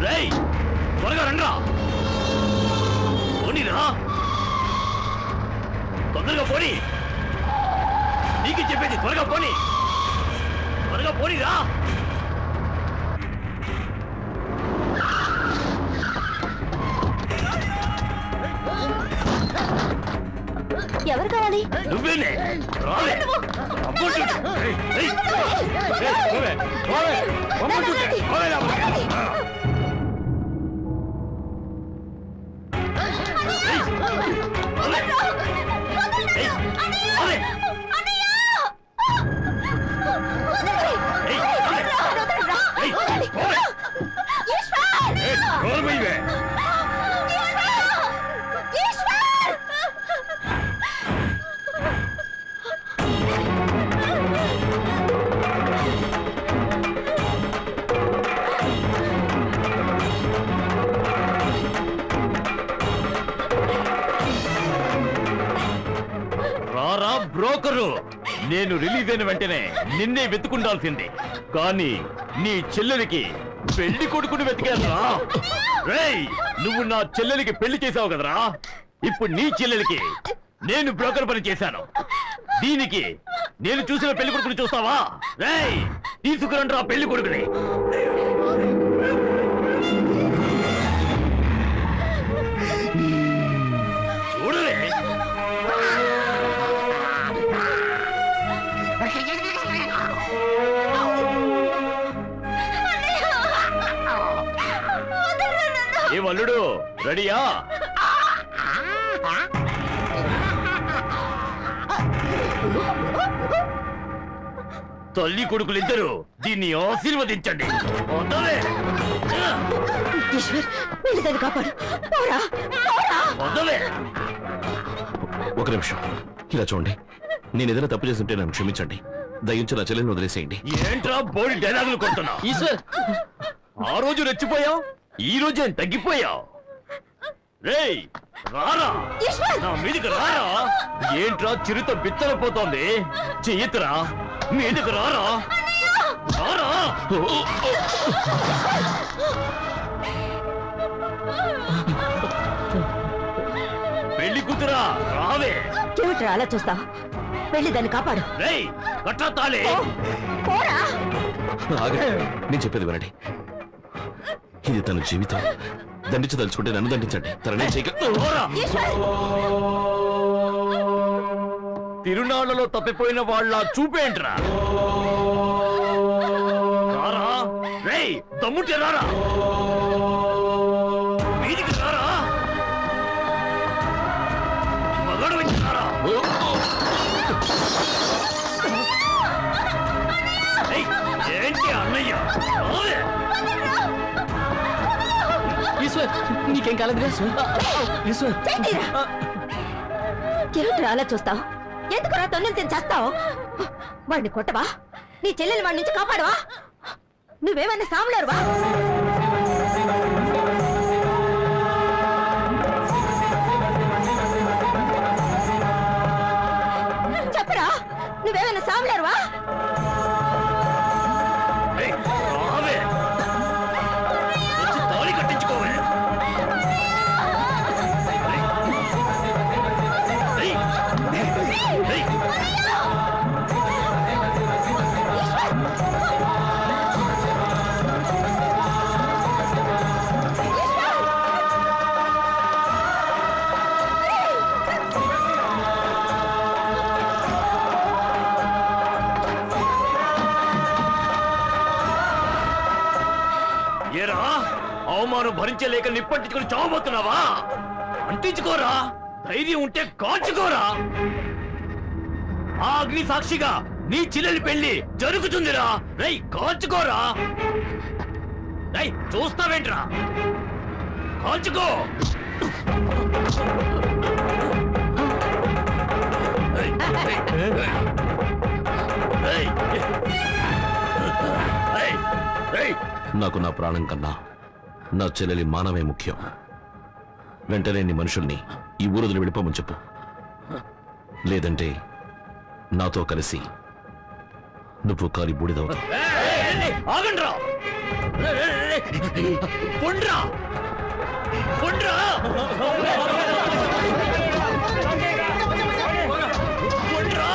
రేయ్ త్వరగా రండ్రా పోనీరా తొందరగా పోనీ నీకు చెప్పేది త్వరగా పోనీ త్వరగా పోనీరా ఎవరు కావాలి నువ్వేనే రాలే రమ్మంటుంటే. రేయ్, రేయ్, రేయ్, పోవే, పోవే, రమ్మంటుంటే. పోవే లోపలికి. ఆ. రేయ్, పోవే. రేయ్, పోవే. రేయ్, పోవే. రేయ్, పోవే. రేయ్, నోరు మూయవే. రారా బ్రోకరు నేను రిలీజ్ అయిన వెంటనే నిన్నే వెతుకుండాల్సింది కానీ నీ చెల్లెలికి పెళ్లి కొడుకుని వెతికారా రేయ్ నువ్వు నా చెల్లెలికి పెళ్లి చేసావు కదరా ఇప్పుడు నీ చెల్లెలికి నేను బ్రోకర్ పని చేశాను దీనికి నేను చూసిన పెళ్లి కొడుకుని చూస్తావా రేయ్ తీసుకురండి పెళ్లి కొడుకుని చూడలే ఏ వల్లుడు రెడీయా తల్లి కొడుకులిద్దరు దీన్ని ఆశీర్వదించండి వదలే. ఈశ్వర్ వెళ్ళేదాన్ని కాపాడు పోరా పోరా వదలే. ఒక నిమిషం ఇలా చూడండి నేను ఏదైనా తప్పు చేస్తుంటే నన్ను క్షమించండి దయించి నా చెల్లెని వదిలేసేయండి ఏంట్రా బోడి డైలాగులు కొడుతున్నా ఈశ్వర్ ఆ రోజు రెచ్చిపోయావు ఈ రోజు ఏం తగ్గిపోయావు రేయ్ రారా ఈశ్వర్ నా మీదికి రారా ఏంట్రా చిరుత బిత్తరపోతోంది చెయ్యతురా మీదికి రారా రారా పెళ్లి కూతురా రావే ఏమిట్రా అలా చూస్తావు వెళ్ళి దాన్ని కాపాడు రేయ్ కట్టా తాళి పో. పోరా ఆగండి నేను చెప్పేది వినండి ఇది తన జీవితం దండించదలుచుకుంటే నన్ను దండించండి తననే చేయక పోరా. ఈశ్వర్ తిరునాళ్లలో తప్పిపోయిన వాళ్ళ చూపేంట్రా రారా రేయ్ దమ్ముంటే రారా మీదికి రారా మగాడు వచ్చి రారా ఏయ్, ఏంటి అన్నయ్య రావే. ఈశ్వర్ నీకేం కాలేదు ఈశ్వర్ చేతిరా. ఏమిట్రా అలా చూస్తావు ఎందుకురా తొన్నులు తిని చేస్తావు వాడిని కొట్టవా నీ చెల్లెలు వాడి నుంచి కాపాడవా నువ్వేమన్నా సాములారువా చెప్పరా నువ్వేమైనా సాములారువా ఏయ్, రావే వచ్చి తాళి కట్టించుకోవే ఏయ్, ఏయ్, ఏయ్. ఏరా అవమానం భరించలేక నిప్పంటించుకుని చావబోతున్నావా అంటించుకోరా ధైర్యం ఉంటే కాల్చుకోరా ఆ అగ్ని సాక్షిగా నీ చెల్లెలి పెళ్లి జరుగుతుందిరా రై కాల్చుకోరా రై చూస్తావేంట్రా కాల్చుకో ఏయ్, ఏయ్, ఏయ్. ఏయ్, ఏయ్. నాకు నా ప్రాణం కన్నా నా చెల్లెలి మానవే ముఖ్యం వెంటనే నీ మనుషుల్ని ఈ ఊరుదులు వెళ్ళిపోమని చెప్పు లేదంటే నాతో కలిసి నువ్వు కాలి బూడిదవుతావు ఆగండ్రా పొండ్రా పొండ్రా పొండ్రా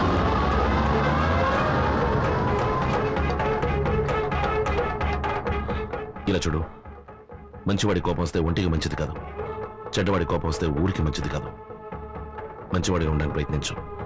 ఇలా చూడు మంచివాడి కోపం వస్తే ఒంటికి మంచిది కాదు చెడ్డవాడి కోపం వస్తే ఊరికి మంచిది కాదు మంచివాడిగా ఉండడానికి ప్రయత్నించు